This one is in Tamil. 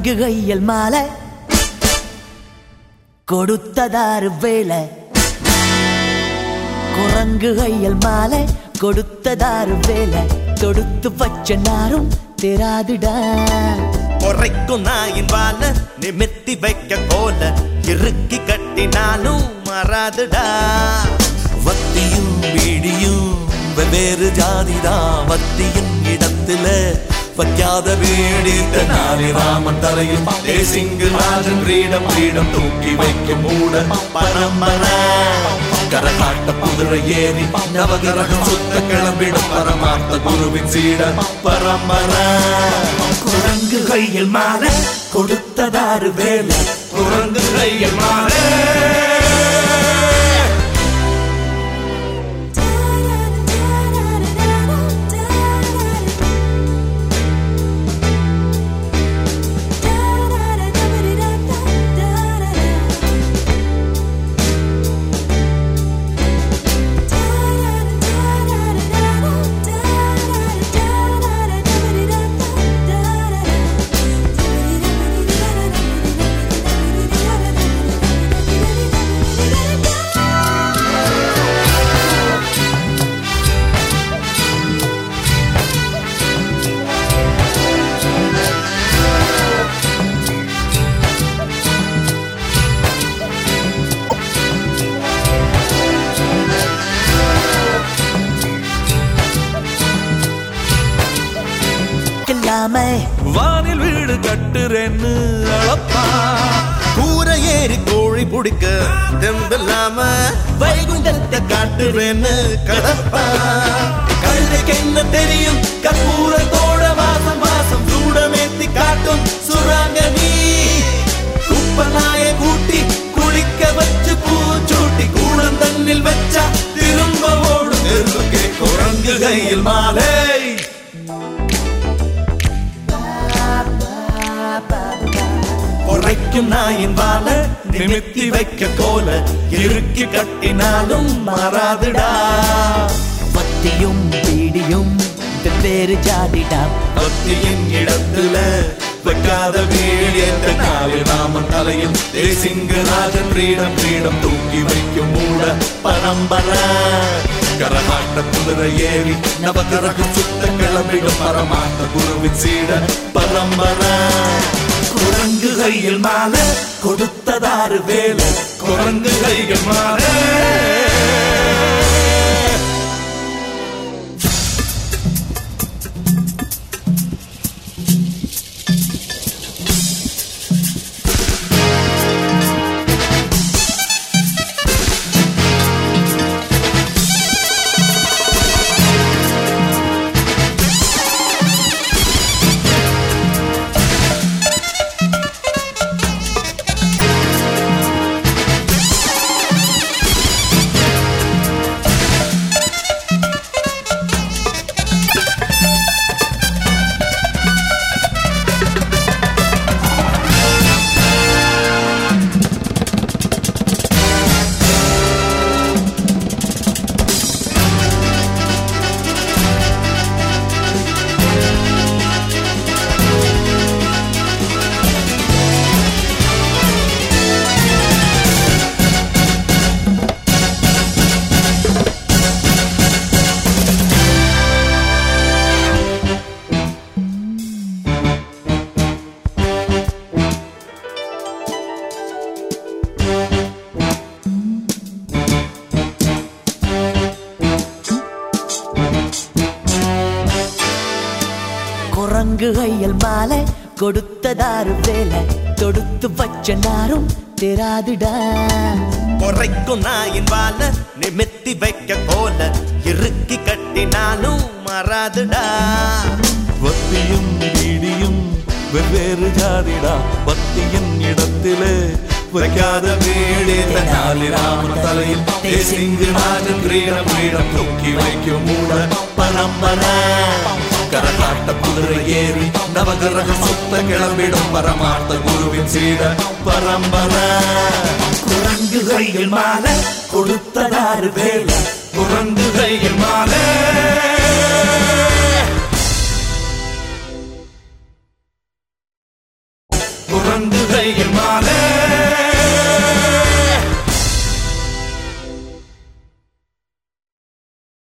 குரங்கு கையில் மாலை கொடுத்ததாறு வேலை குரங்கு கையில் மாலை கொடுத்ததாறு வேலை தொடுத்து பச்ச நாரும் தெராதுடா குறைக்கும் நாயின் வாழ நிமித்தி வைக்க கோல இறுக்கி கட்டினாலும் மறாதுடா வத்தியும் வீடியும் வெவ்வேறு ஜாதிதான் வத்தியின் இடத்துல வைக்காத வீடு நாளை ராமன் தலையில் தேசிங்கு ராஜன் கிரீடம் கிரீடம் தூக்கி வைக்கும் மூட பரம்பரை கரகாட்ட குதிரை ஏறி நவகிரகம் சுத்த கிளம்பிடும் பரமார்த்த குருவின் சீட பரம்பரை குரங்கு கையில் மாலை கொடுத்ததாறு வேலை குரங்கு கையில் மாலை இல்லாம வானில் வீடு கட்டுறேன்னு அளப்பா கூரை ஏறி கோழி பிடிக்க தெம்பில்லாம வைகுண்டத்தை காட்டுறேன்னு கடப்பா கழுதைக்கு என்ன தெரியும் கற்பூரத்தோட வாசம் வாசம் சூடமேத்தி காட்டும் சுராங்க நீ குப்பனாய கூட்டி குளிக்க வச்சு பூச்சூட்டி கூடம் தண்ணில் வச்சா திரும்ப ஓடும் நெருக்கே குரங்கு கையில் மாலை குறைக்கும் நாயின் வாழ நிமித்தி வைக்க கோல இறுக்கி கட்டினாலும் மாறாதுடா பத்தியும் பீடியும் வெவ்வேறு ஜாதிடா பக்தியின் இடத்துல வைக்காத வீடு என்ற நாளில் ராமன் தலையில் தேசிங்கு ராஜன் கிரீடம் கிரீடம் தூக்கி வைக்கும் மூட பரம்பரை கரகாட்ட குதிரை ஏறி நவகரகம் சுத்த கிளம்பிடும் பரமாத்த குருவின் சீட பரம்பரை குரங்கு கையில் மாலை கொடுத்ததாறு வேலை குரங்கு கையில் மாலை குரங்கு கையில் மாலை கொடுத்ததாறு வேலை தொடுத்து பச்ச நாரும் தெராதுடா குறைக்கும் நாயின் வாழ நிமித்தி வைக்க கோல இறுக்கி கட்டினாலும் மாறாதுடா வத்தியும் வீடியும் வெவ்வேறு ஜாதிடா பக்தியின் இடத்திலே வைக்காத வீடு நாளி ராமன் தலையில் தேசிங்கு ராஜன் கிரீடம் கிரீடம் தூக்கி வைக்கும் மூட பரம்பரை கரகாட்ட குதிரை ஏறி நவகிரகம் சுத்த கிளம்பிடும் பரமார்த்த குருவின் சீட பரம்பரை குரங்கு கையில் மாலை கொடுத்ததாறு வேலை குரங்கு கையில் மாலை